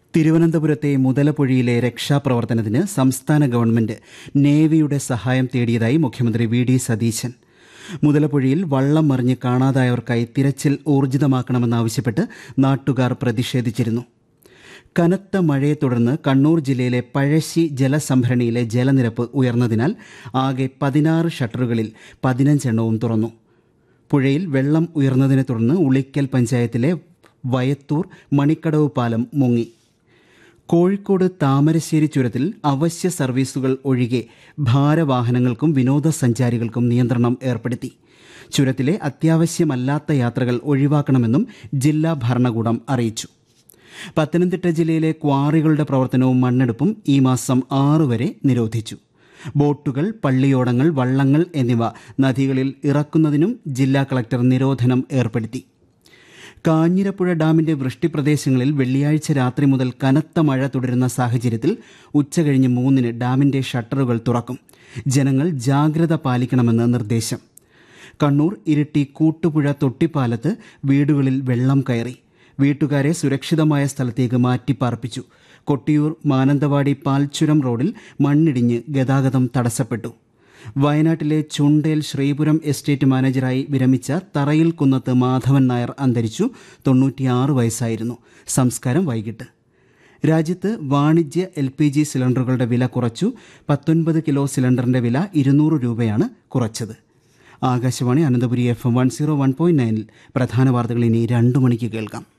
തിരുവനന്തപുരത്തെ മുതലപ്പുഴയിലെ രക്ഷാപ്രവർത്തനത്തിന് സംസ്ഥാന ഗവൺമെന്റ് നേവിയുടെ സഹായം തേടിയതായി മുഖ്യമന്ത്രി വി ഡി സതീശൻ മുതലപ്പുഴയിൽ വള്ളം മറിഞ്ഞ് കാണാതായവർക്കായി തിരച്ചിൽ ഊർജിതമാക്കണമെന്നാവശ്യപ്പെട്ട് നാട്ടുകാർ പ്രതിഷേധിച്ചിരുന്നു കനത്ത മഴയെ തുടർന്ന് കണ്ണൂർ ജില്ലയിലെ പഴശ്ശി ജലസംഭരണിയിലെ ജലനിരപ്പ് ഉയർന്നതിനാൽ ആകെ പതിനാറ് ഷട്ടറുകളിൽ പതിനഞ്ചെണ്ണവും തുറന്നു പുഴയിൽ വെള്ളം ഉയർന്നതിനെ തുടർന്ന് ഉളിക്കൽ പഞ്ചായത്തിലെ വയത്തൂർ മണിക്കടവ് പാലം മുങ്ങി കോഴിക്കോട് താമരശ്ശേരി ചുരത്തിൽ അവശ്യ സർവീസുകൾ ഒഴികെ ഭാരവാഹനങ്ങൾക്കും വിനോദസഞ്ചാരികൾക്കും നിയന്ത്രണം ഏർപ്പെടുത്തി ചുരത്തിലെ അത്യാവശ്യമല്ലാത്ത യാത്രകൾ ഒഴിവാക്കണമെന്നും ജില്ലാ ഭരണകൂടം അറിയിച്ചു പത്തനംതിട്ട ജില്ലയിലെ ക്വാറികളുടെ പ്രവർത്തനവും മണ്ണെടുപ്പും ഈ മാസം ആറ് വരെ നിരോധിച്ചു ബോട്ടുകൾ പള്ളിയോടങ്ങൾ വള്ളങ്ങൾ എന്നിവ നദികളിൽ ഇറക്കുന്നതിനും ജില്ലാ കളക്ടർ നിരോധനം ഏർപ്പെടുത്തി കാഞ്ഞിരപ്പുഴ ഡാമിന്റെ വൃഷ്ടിപ്രദേശങ്ങളിൽ വെള്ളിയാഴ്ച രാത്രി മുതൽ കനത്ത മഴ തുടരുന്ന സാഹചര്യത്തിൽ ഉച്ചകഴിഞ്ഞ് മൂന്നിന് ഡാമിന്റെ ഷട്ടറുകൾ തുറക്കും ജനങ്ങൾ ജാഗ്രത പാലിക്കണമെന്ന് നിർദ്ദേശം കണ്ണൂർ ഇരിട്ടി കൂട്ടുപുഴ തൊട്ടിപ്പാലത്ത് വീടുകളിൽ വെള്ളം കയറി വീട്ടുകാരെ സുരക്ഷിതമായ സ്ഥലത്തേക്ക് മാറ്റിപ്പാർപ്പിച്ചു കൊട്ടിയൂർ മാനന്തവാടി പാൽച്ചുരം റോഡിൽ മണ്ണിടിഞ്ഞ് ഗതാഗതം തടസ്സപ്പെട്ടു വയനാട്ടിലെ ചുണ്ടേൽ ശ്രീപുരം എസ്റ്റേറ്റ് മാനേജറായി വിരമിച്ച തറയിൽ കുന്നത്ത് മാധവൻ നായർ അന്തരിച്ചു തൊണ്ണൂറ്റിയാറ് വയസ്സായിരുന്നു സംസ്കാരം വൈകിട്ട് രാജ്യത്ത് വാണിജ്യ എൽ പി ജി സിലിണ്ടറുകളുടെ വില കുറച്ചു പത്തൊൻപത് കിലോ സിലിണ്ടറിന്റെ വില ഇരുന്നൂറ് രൂപയാണ് കുറച്ചത് Akashvani Ananthapuri F M one zero one point നയനിൽ പ്രധാന വാർത്തകൾ ഇനി രണ്ടു മണിക്ക് കേൾക്കാം